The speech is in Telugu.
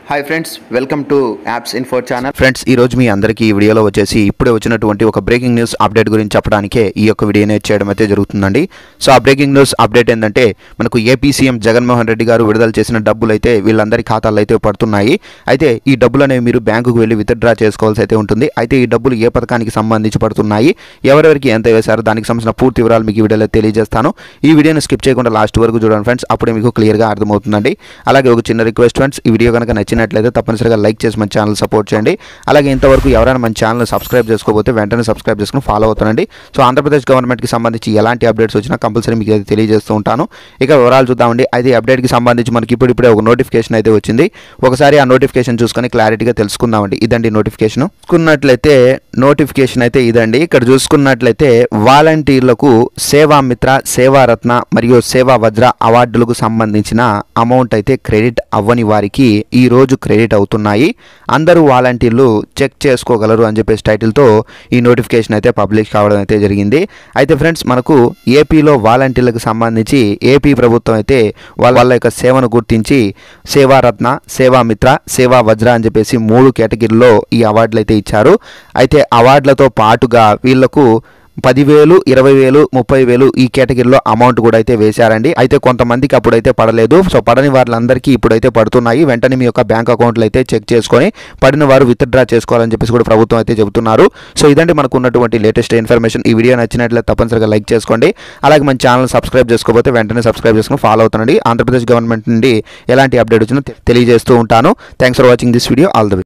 hi friends welcome to Apps Info channel friends ఈ రోజు మీ అందరికీ ఈ వీడియోలో వచ్చేసి ఇప్పుడే వచ్చినటువంటి ఒక బ్రేకింగ్ న్యూస్ అప్డేట్ గురించి చెప్పడానికే ఈ యొక్క వీడియోని చేయడం అయితే జరుగుతుందండి సో ఆ బ్రేకింగ్ న్యూస్ అప్డేట్ ఏంటంటే మనకు ఏపీ సీఎం జగన్మోహన్ రెడ్డి గారు విడుదల చేసిన డబ్బులు అయితే వీళ్ళందరి ఖాతాల్లో అయితే పడుతున్నాయి అయితే ఈ డబ్బులు అనేవి మీరు బ్యాంకుకు వెళ్ళి విత్డ్రా చేసుకోవాల్సి అయితే ఉంటుంది అయితే ఈ డబ్బులు ఏ పథకానికి సంబంధించి పడుతున్నాయి ఎవరెవరికి ఎంత వేశారో దానికి సంబంధించిన పూర్తి వివరాలు మీకు ఈ వీడియోలో తెలియజేస్తాను ఈ వీడియోని స్కిప్ చేయకుండా లాస్ట్ వరకు చూడండి ఫ్రెండ్స్ అప్పుడే మీకు క్లియర్గా అర్థమవుతుందండి అలాగే ఒక చిన్న రిక్వెస్ట్ ఫ్రెండ్స్ ఈ వీడియో కనుక నచ్చినట్లయితే తప్పనిసరిగా లైక్ చేసి మన ఛానల్ సపోర్ట్ చేయండి అలాగే ఇంతవరకు ఎవరైనా మన ఛానల్ సబ్స్క్రైబ్ చేసుకోకపోతే వెంటనే సబ్స్క్రైబ్ చేసుకుని ఫాలో అవుతానండి సో ఆంధ్రప్రదేశ్ గవర్నమెంట్కి సంబంధించి ఎలాంటి అప్డేట్స్ వచ్చినా కంపల్సరీ మీకు అయితే తెలియజేస్తూ ఉంటాను ఇక వివరాలు చూద్దామండి అయితే ఈ అప్డేట్కి సంబంధించి మనకి ఇప్పుడు ఇప్పుడే ఒక నోటిఫికేషన్ అయితే వచ్చింది ఒకసారి ఆ నోటిఫికేషన్ చూసుకొని క్లారిటీగా తెలుసుకుందామండి ఇదండి నోటిఫికేషన్ చూసుకున్నట్లయితే నోటిఫికేషన్ అయితే ఇదండి ఇక్కడ చూసుకున్నట్లయితే వాలంటీర్లకు సేవామిత్ర సేవారత్న మరియు సేవా వజ్ర అవార్డులకు సంబంధించిన అమౌంట్ అయితే క్రెడిట్ అవ్వని వారికి ఈ రోజు క్రెడిట్ అవుతున్నాయి అందరూ వాలంటీర్లు చెక్ చేసుకోగలరు అని చెప్పేసి టైటిల్తో ఈ నోటిఫికేషన్ అయితే పబ్లిష్ కావడం అయితే జరిగింది అయితే ఫ్రెండ్స్ మనకు ఏపీలో వాలంటీర్లకు సంబంధించి ఏపీ ప్రభుత్వం అయితే వాళ్ళ వాళ్ళ యొక్క సేవను గుర్తించి సేవారత్న సేవామిత్ర సేవా వజ్ర అని చెప్పేసి మూడు కేటగిరీలో ఈ అవార్డులు అయితే ఇచ్చారు అయితే అవార్డులతో పాటుగా వీళ్లకు పదివేలు ఇరవై వేలు ముప్పై వేలు ఈ కేటగిరీలో అమౌంట్ కూడా అయితే వేశారండి అయితే కొంతమందికి అప్పుడైతే పడలేదు సో పడని వాళ్ళందరికీ ఇప్పుడైతే పడుతున్నాయి వెంటనే మీ యొక్క బ్యాంక్ అకౌంట్లు అయితే చెక్ చేసుకొని పడిన వారు విత్డ్రా చేసుకోవాలని చెప్పేసి కూడా ప్రభుత్వం అయితే చెబుతున్నారు సో ఇదండి మనకు ఉన్నటువంటి లేటెస్ట్ ఇన్ఫర్మేషన్ ఈ వీడియో నచ్చినట్లయితే తప్పనిసరిగా లైక్ చేసుకోండి అలాగే మన ఛానల్ సబ్స్క్రైబ్ చేసుకోకపోతే వెంటనే సబ్స్క్రైబ్ చేసుకుని ఫాలో అవుతానండి ఆంధ్రప్రదేశ్ గవర్నమెంట్ నుండి ఎలాంటి అప్డేట్ వచ్చినా తె- తెలియజేస్తూ ఉంటాను thanks for watching this video all the